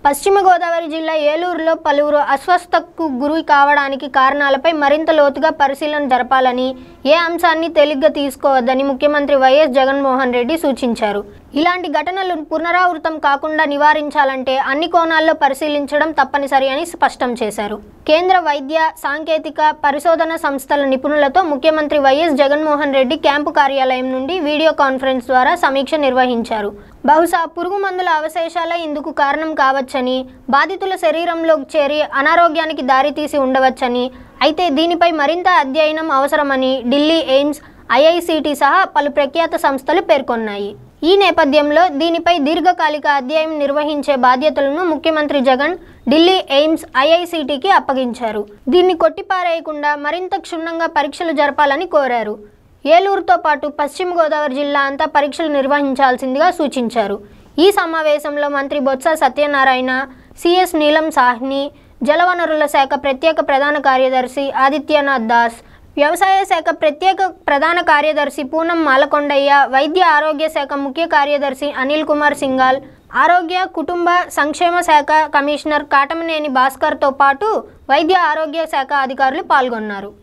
పశ్చిమ గోదావరి జిల్లా ఏలూరులో పలువురు అస్వస్థతకు గురి కావడానికి కారణాలపై మరింత లోతుగా పరిశీలన జరపాలని ఏ అంశాన్ని తేలిగ్గా తీసుకోవద్దని ముఖ్యమంత్రి వైఎస్ జగన్మోహన్ రెడ్డి సూచించారు ఇలాంటి ఘటనలు పునరావృతం కాకుండా నివారించాలంటే అన్ని కోణాల్లో పరిశీలించడం తప్పనిసరి అని స్పష్టం చేశారు కేంద్ర వైద్య సాంకేతిక పరిశోధన సంస్థల నిపుణులతో ముఖ్యమంత్రి వైఎస్ జగన్మోహన్ రెడ్డి క్యాంపు కార్యాలయం నుండి వీడియో కాన్ఫరెన్స్ ద్వారా సమీక్ష నిర్వహించారు బహుశా పురుగు మందుల అవశేషాలే ఇందుకు కారణం కావచ్చని బాధితుల శరీరంలోకి చేరి అనారోగ్యానికి దారితీసి ఉండవచ్చని అయితే దీనిపై మరింత అధ్యయనం అవసరమని ఢిల్లీ ఎయిమ్స్ ఐఐసిటి సహా పలు ప్రఖ్యాత సంస్థలు పేర్కొన్నాయి ఈ నేపథ్యంలో దీనిపై దీర్ఘకాలిక అధ్యయనం నిర్వహించే బాధ్యతలను ముఖ్యమంత్రి జగన్ ఢిల్లీ ఎయిమ్స్ ఐఐసిటికి అప్పగించారు దీన్ని కొట్టిపారేయకుండా మరింత క్షుణ్ణంగా పరీక్షలు జరపాలని కోరారు ఏలూరుతో పాటు పశ్చిమ గోదావరి జిల్లా అంతా పరీక్షలు నిర్వహించాల్సిందిగా సూచించారు ఈ సమావేశంలో మంత్రి బొత్స సత్యనారాయణ సిఎస్ నీలం సాహ్ని జలవనరుల శాఖ ప్రత్యేక ప్రధాన కార్యదర్శి ఆదిత్యనాథ్ దాస్ వ్యవసాయ శాఖ ప్రత్యేక ప్రధాన కార్యదర్శి పూనం మాలకొండయ్య వైద్య ఆరోగ్య శాఖ ముఖ్య కార్యదర్శి అనిల్ కుమార్ సింగాల్ ఆరోగ్య కుటుంబ సంక్షేమ శాఖ కమిషనర్ కాటమనేని భాస్కర్తో పాటు వైద్య ఆరోగ్య శాఖ అధికారులు పాల్గొన్నారు